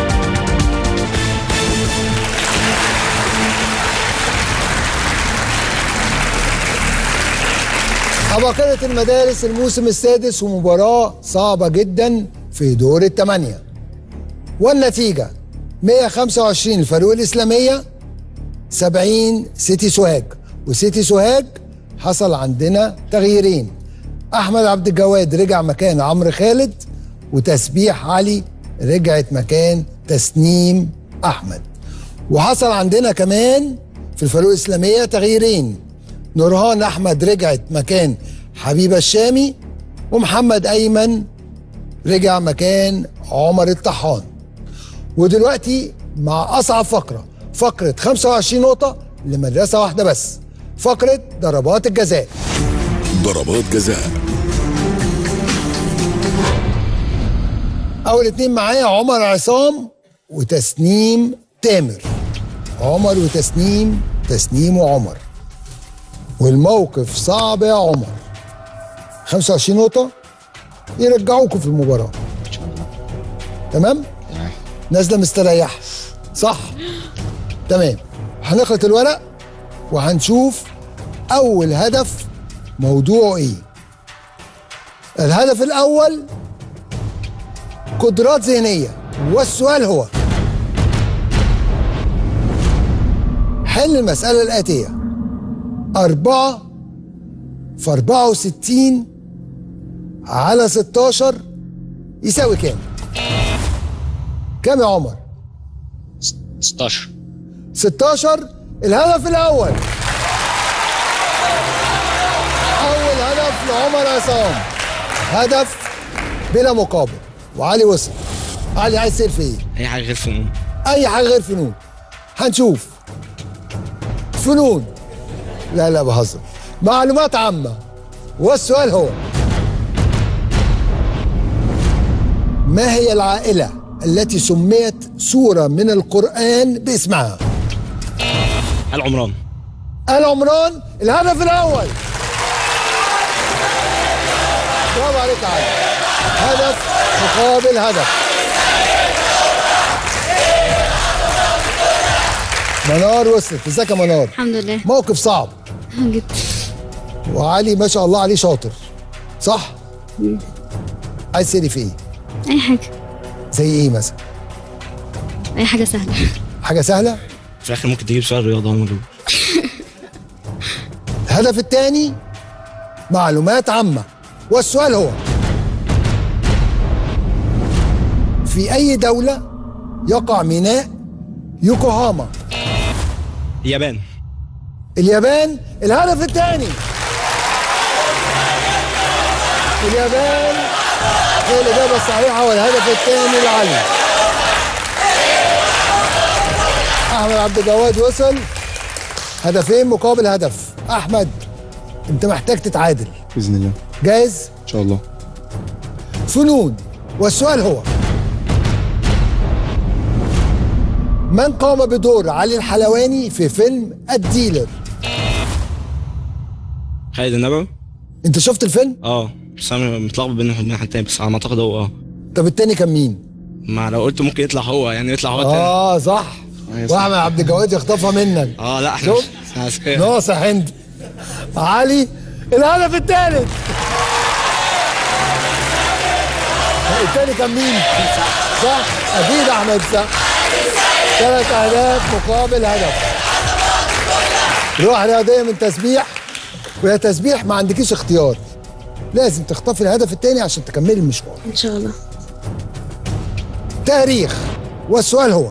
عباقرة المدارس الموسم السادس ومباراة صعبة جدا في دور الثمانية والنتيجة 125 الفاروق الإسلامية 70 سيتي سوهاج وسيتي سوهاج حصل عندنا تغييرين أحمد عبد الجواد رجع مكان عمرو خالد وتسبيح علي رجعت مكان تسنيم أحمد وحصل عندنا كمان في الفاروق الإسلامية تغييرين نورهان أحمد رجعت مكان حبيبة الشامي ومحمد أيمن رجع مكان عمر الطحان ودلوقتي مع أصعب فقرة فقرة 25 نقطة لمدرسة واحدة بس فقرة ضربات الجزاء ضربات جزاء أول اتنين معايا عمر عصام وتسنيم تامر عمر وتسنيم تسنيم وعمر والموقف صعب يا عمر 25 نقطة يرجعوكم في المباراة تمام؟ نازلة مستريحة صح؟ تمام هنخلط الورق وهنشوف أول هدف موضوعه إيه الهدف الأول قدرات ذهنية والسؤال هو حل المسألة الآتية أربعة في أربعة وستين على ستاشر يساوي كام؟ كام يا عمر؟ 16 16 الهدف الأول أول هدف لعمر عصام هدف بلا مقابل وعلي وصل علي عايز تصير في ايه؟ اي حاجه غير فنون اي حاجه غير فنون هنشوف فنون لا لا بهزر معلومات عامه والسؤال هو ما هي العائله التي سميت سوره من القران باسمها العمران ال عمران الهدف الاول برافو عليك يا علي هدف مقابل هدف منار وصلت ازيك يا منار الحمد لله موقف صعب جدا وعلي ما شاء الله عليه شاطر صح عايز تسألي في ايه اي حاجه زي ايه مثلا اي حاجه سهله حاجه سهله في الاخر ممكن تجيب سؤال رياضه وانا ما اجيبه الهدف الثاني معلومات عامة والسؤال هو في أي دولة يقع ميناء يوكوهاما اليابان اليابان الهدف الثاني اليابان هي الإجابة الصحيحة والهدف الثاني لعلي أحمد عبد الجواد وصل هدفين مقابل هدف أحمد أنت محتاج تتعادل باذن الله جاهز؟ ان شاء الله فنون والسؤال هو من قام بدور علي الحلواني في فيلم الديلر خالد النبوي انت شفت الفيلم اه بس انا متلخبط بين واحد من حد تاني بس على ما اعتقد هو اه طب التاني كان مين ما لو قلت ممكن يطلع هو يعني يطلع هو التاني اه صح أيوة صح. واحمد عبد الجواد يخطفها منك اه لا احنا شوف إحنا عسكري. ناصح هندي علي الهدف الثالث الثاني كان مين؟ صح اكيد احمد صح ثلاث اهداف مقابل هدف روح رياضيه من تسبيح وهي تسبيح ما عندكيش اختيار لازم تخطفي الهدف الثاني عشان تكملي المشوار ان شاء الله تاريخ والسؤال هو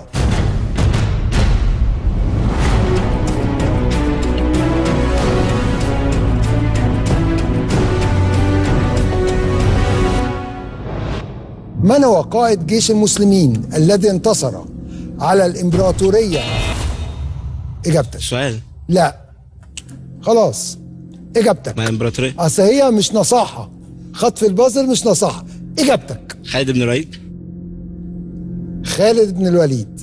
من هو قائد جيش المسلمين الذي انتصر على الإمبراطورية إجابتك سؤال لا خلاص إجابتك ما الامبراطوريه أصل هي مش نصاحة خطف البازل مش نصاحة إجابتك خالد بن الوليد خالد بن الوليد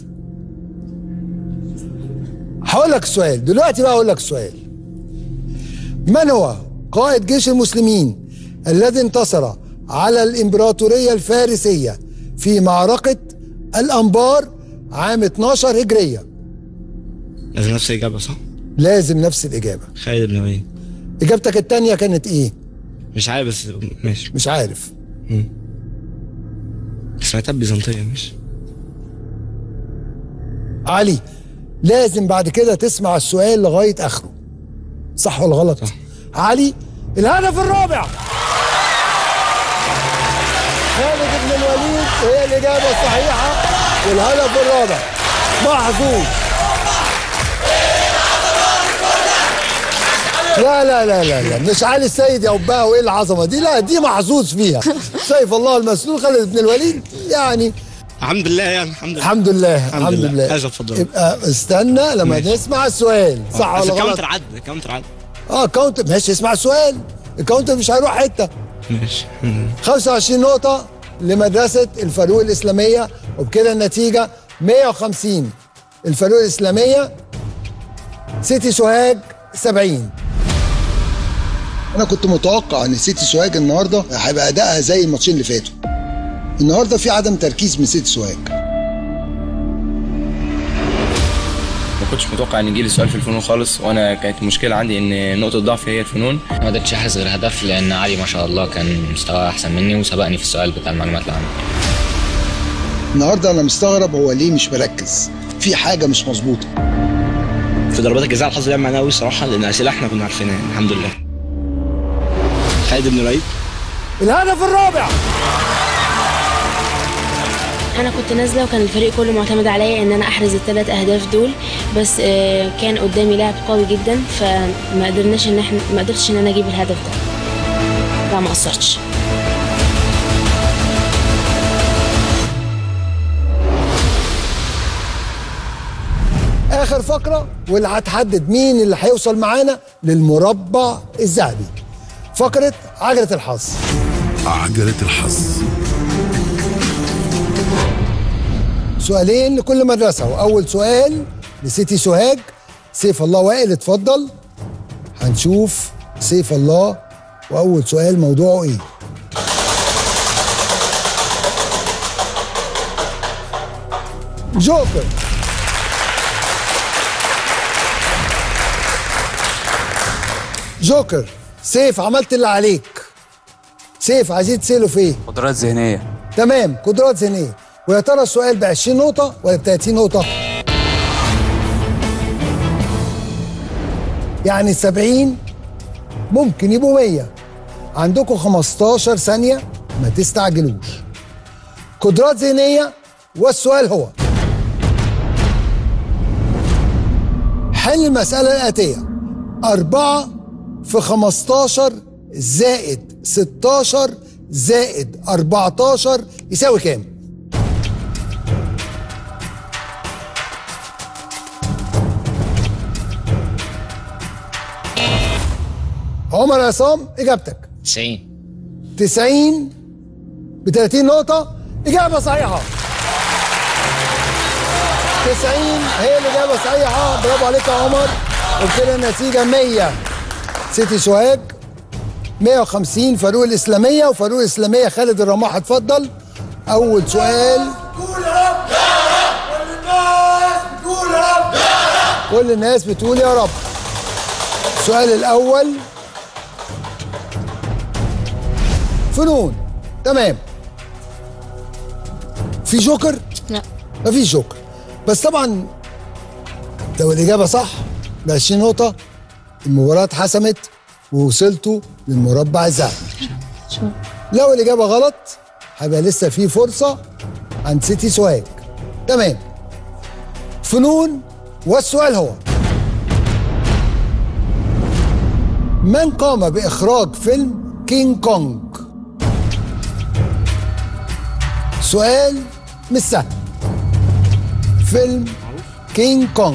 هقول لك السؤال دلوقتي بقى اقول لك السؤال من هو قائد جيش المسلمين الذي انتصر على الامبراطوريه الفارسيه في معركه الانبار عام 12 هجريه لازم نفس الاجابه صح؟ لازم نفس الاجابه خالد بن الوليد اجابتك الثانيه كانت ايه مش عارف بس ماشي مش عارف مم. سمعتها بيزنطيه ماشي علي لازم بعد كده تسمع السؤال لغايه اخره صح ولا غلط صح. علي الهدف الرابع خالد بن الوليد هي الاجابه الصحيحه والهدف الرابع محظوظ لا لا لا لا لا مش علي السيد يا أباه وايه العظمه دي لا دي محظوظ فيها سيف الله المسلول خالد بن الوليد يعني الحمد لله يعني الحمد لله الحمد لله الحمد الحمد لله. لله عايز أتفضل. يبقى استنى لما ماشي. نسمع السؤال صح بس ولا غلط الكاونتر عدى الكاونتر عدى اه كاونتر ماشي اسمع السؤال الكاونتر مش هيروح حته ماشي 25 نقطة لمدرسة الفاروق الإسلامية وبكده النتيجة 150 الفاروق الإسلامية سيتي سوهاج 70 أنا كنت متوقع إن سيتي سوهاج النهاردة هيبقى أدائها زي الماتشين اللي فاتوا النهاردة في عدم تركيز من سيتي سوهاج ما كنتش متوقع ان يجي لي سؤال في الفنون خالص وانا كانت المشكله عندي ان نقطه ضعفي هي الفنون ما قدرتش احرز غير هدف لان علي ما شاء الله كان مستواه احسن مني وسبقني في السؤال بتاع المعلومات العامه النهاردة أنا مستغرب هو ليه مش مركز في حاجة مش مظبوطة في ضربات الجزاء الحظ لعب معانا قوي الصراحه لان الاسئله احنا كنا عارفينها يعني الحمد لله خالد بن الوليد الهدف الرابع انا كنت نازله وكان الفريق كله معتمد عليا ان انا احرز الثلاث اهداف دول بس آه، كان قدامي لاعب قوي جدا فما قدرناش ان احنا ما قدرتش ان انا اجيب الهدف ده لا ما قصرتش آخر فقرة واللي هتحدد مين اللي هيوصل معانا للمربع الذهبي فقرة عجلة الحظ عجلة الحظ سؤالين لكل مدرسة وأول سؤال لسيتي سوهاج سيف الله وائل اتفضل هنشوف سيف الله وأول سؤال موضوعه إيه جوكر جوكر سيف عملت اللي عليك سيف عايزين تسألوا في ايه؟ قدرات ذهنيه تمام قدرات ذهنيه ويا ترى السؤال ب 20 نقطة ولا ب 30 نقطة؟ يعني 70 ممكن يبقوا 100 عندكم 15 ثانية ما تستعجلوش قدرات ذهنية والسؤال هو حل المسألة الآتية أربعة في 15 زائد 16 زائد 14 يساوي كام؟ عمر عصام إجابتك 90 90 ب 30 نقطة إجابة صحيحة 90 هي الإجابة الصحيحة برافو عليك يا عمر وبكده النتيجة 100 سيتي سوهاج 150 فاروق الإسلامية وفاروق الإسلامية خالد الرماح اتفضل أول سؤال كل الناس بتقول يا رب السؤال الأول فنون تمام في جوكر؟ لا مفيش جوكر بس طبعا لو الإجابة صح ب 20 نقطة المباراة اتحسمت ووصلتوا للمربع الذهبي لو الإجابة غلط هيبقى لسه في فرصة عند سيتي سواج تمام فنون والسؤال هو من قام بإخراج فيلم كينج كونج سؤال مش سهل فيلم كينج كونج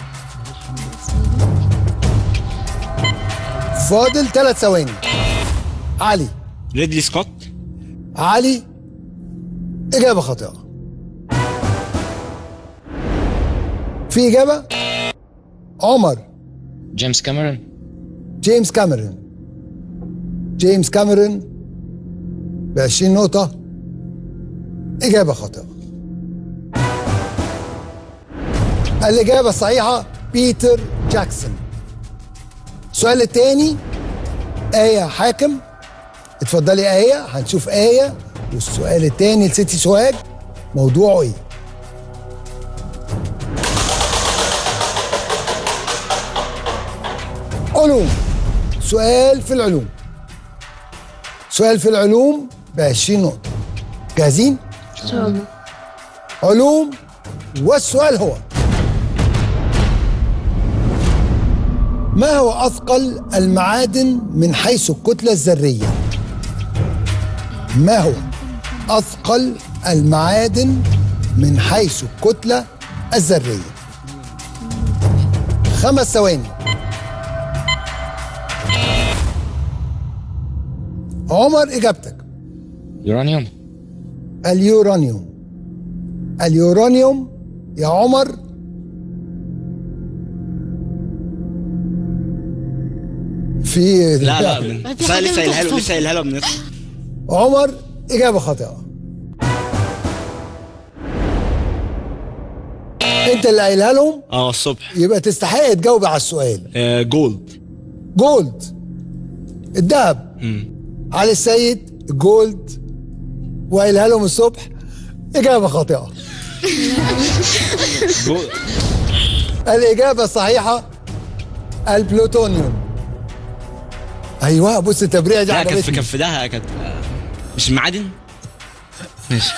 فاضل ثلاث ثواني علي ريدلي سكوت علي إجابة خاطئة في إجابة عمر جيمس كاميرون جيمس كاميرون جيمس كاميرون ب 20 نقطة إجابة خاطئة الإجابة الصحيحة بيتر جاكسون السؤال الثاني آية حاكم اتفضلي آية هنشوف آية والسؤال الثاني لسيتي سواج موضوعه إيه؟ علوم سؤال في العلوم سؤال في العلوم ب 20 نقطة جاهزين؟ ان شاء الله علوم والسؤال هو ما هو أثقل المعادن من حيث الكتلة الذرية؟ ما هو أثقل المعادن من حيث الكتلة الذرية؟ خمس ثواني عمر إجابتك يورانيوم اليورانيوم اليورانيوم يا عمر في لا لا من- بس أنا لسه قايلها له لسه قايلها له من عمر إجابة خاطئة أنت اللي قايلها لهم اه الصبح يبقى تستحق تجاوب على السؤال آه جولد جولد الذهب علي السيد جولد وقايلها لهم الصبح إجابة خاطئة الإجابة الصحيحة البلوتونيوم أيوه بص التبريع دي لا كانت في عجبتني كان في ده كانت آه، مش المعادن ماشي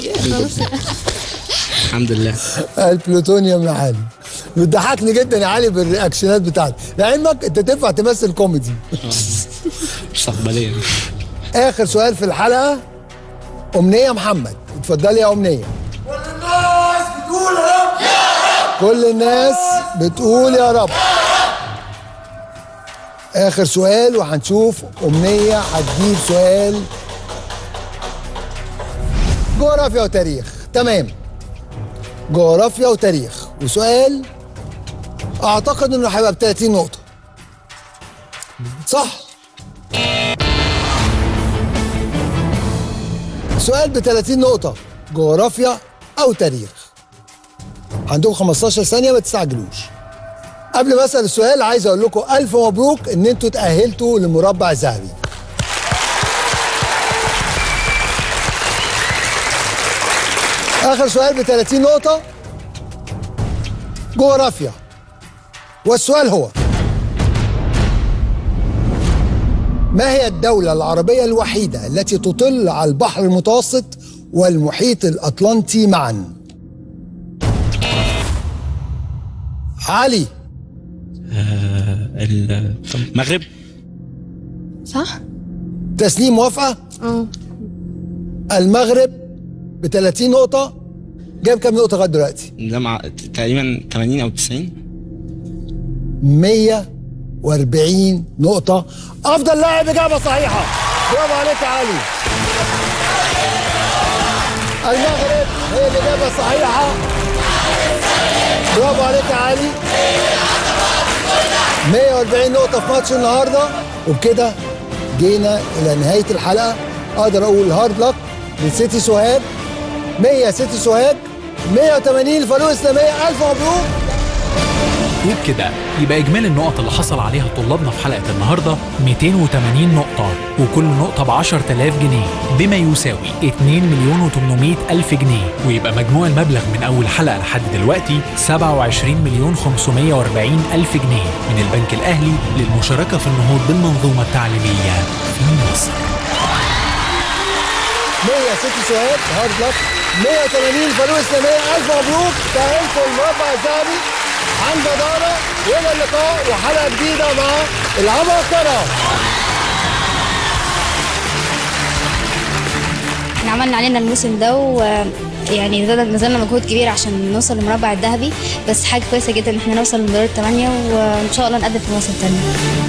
الحمد لله البلوتونيوم يا علي بتضحكني جدا يا علي بالرياكشنات بتاعتك لعلمك انت تنفع تمثل كوميدي مستقبليا اخر سؤال في الحلقه امنيه محمد اتفضلي يا امنيه كل الناس بتقول يا رب اخر سؤال وهنشوف امنيه هتجيب سؤال جغرافيا وتاريخ تمام جغرافيا وتاريخ وسؤال اعتقد انه هيبقى ب 30 نقطه صح سؤال ب 30 نقطه جغرافيا او تاريخ عندكم 15 ثانيه ما تستعجلوش قبل ما اسال السؤال عايز اقول لكم الف مبروك ان انتوا تاهلتوا للمربع الذهبي اخر سؤال ب 30 نقطه جغرافيا والسؤال هو ما هي الدولة العربية الوحيدة التي تطل على البحر المتوسط والمحيط الأطلنطي معا؟ علي المغرب صح؟ تسنيم موافقة؟ اه المغرب ب 30 نقطة جايب كام نقطة لغاية دلوقتي؟ ده مع تقريبا 80 او 90 140 نقطة أفضل لاعب إجابة صحيحة برافو عليك يا علي المغرب هي الإجابة الصحيحة برافو عليك يا علي 140 نقطة في ماتش النهاردة وبكده جينا إلى نهاية الحلقة أقدر أقول هارد لك لسيتي سوهاج 100 سيتي سوهاج 180 الفاروق الإسلامية ألف مبروك وبكده يبقى إجمالي النقط اللي حصل عليها طلابنا في حلقة النهاردة 280 نقطة وكل نقطة ب 10000 جنيه بما يساوي 2 مليون و800 ألف جنيه ويبقى مجموع المبلغ من أول حلقة لحد دلوقتي 27 مليون 540 ألف جنيه من البنك الأهلي للمشاركة في النهوض بالمنظومة التعليمية في مصر 100 سيتي سوهاج هارد لك 180 فاروق اسلاميه الف مبروك تاهلتوا المربع الذهبي عن جداره والى اللقاء وحلقه جديده مع العباقره احنا عملنا علينا الموسم ده ويعني نزلنا مجهود كبير عشان نوصل للمربع الذهبي بس حاجه كويسه جدا ان احنا نوصل لدور الثمانيه وان شاء الله نقدم في مواسم تانيه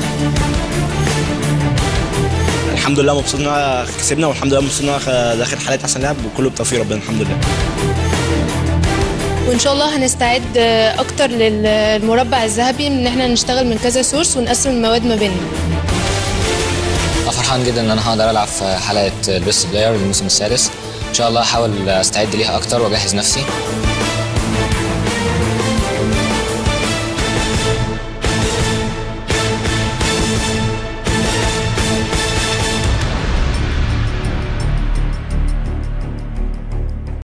الحمد لله مبسوط ان انا كسبنا والحمد لله مبسوط ان انا داخل حلقه احسن لاعب وكله بتوفيق ربنا الحمد لله وان شاء الله هنستعد اكتر للمربع الذهبي ان احنا نشتغل من كذا سورس ونقسم المواد ما بيننا أنا فرحان جدا ان انا هقدر العب في حلقه البيست بلاير الموسم السادس ان شاء الله هحاول استعد ليها اكتر واجهز نفسي